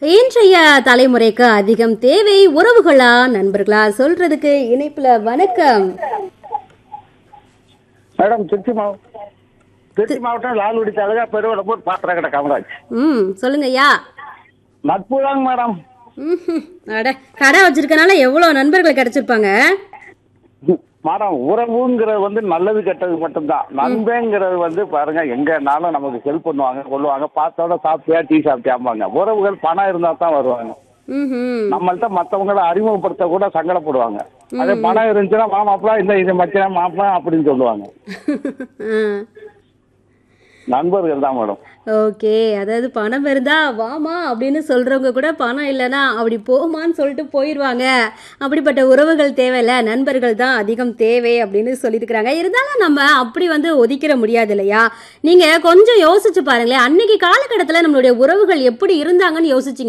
இன்றைய தலைமுறைக்கு அதிகம் தேவை உறவுகளா நண்பர்களா சொல்றதுக்கு இணைப்புல வணக்கம் மேடம் திருச்சி மாவட்டம் திருச்சி மாவட்டம் லால்குடி தாலுகா பெருவடப்பூர் பாத்திரக்கடை காமராஜ் ம் சொல்லுங்க ஐயா நட்பு தாங்க மேடம் ம்ஹும். அட கடை வச்சிருக்கனால எவ்வளவு நண்பர்கள் கிடைச்சிருப்பாங்க மேடம் உறவுங்கிறது வந்து நல்லது கெட்டது மட்டும்தான் நண்பங்கிறது வந்து பாருங்க எங்கனாலும் நமக்கு ஹெல்ப் பண்ணுவாங்க கொள்ளுவாங்க பார்த்தோட சாப்பிட்டியா டீ சாப்பிட்டியாம்பாங்க உறவுகள் பணம் இருந்தா தான் வருவாங்க ம்ஹும். நம்மள்ட்ட மத்தவங்கள அறிமுகப்படுத்த கூட சங்கடப்படுவாங்க அதே பணம் இருந்துச்சுன்னா மாமாப்பா இந்த இது மச்சான் மாப்பிளா அப்படின்னு சொல்லுவாங்க ஆ. நண்பர்கள் தான் மேடம் ஓகே அதாவது பணம் இருந்தா வாமா அப்படின்னு சொல்றவங்க கூட பணம் இல்லைன்னா அப்படி போமான்னு சொல்லிட்டு போயிடுவாங்க அப்படிப்பட்ட உறவுகள் தேவையில்ல நண்பர்கள் தான் அதிகம் தேவை அப்படின்னு சொல்லியிருக்கிறாங்க இருந்தாலும் நம்ம அப்படி வந்து ஒதுக்கிட முடியாது இல்லையா நீங்க கொஞ்சம் யோசிச்சு பாருங்களேன் அன்னைக்கு காலகட்டத்தில் நம்மளுடைய உறவுகள் எப்படி இருந்தாங்கன்னு யோசிச்சிங்க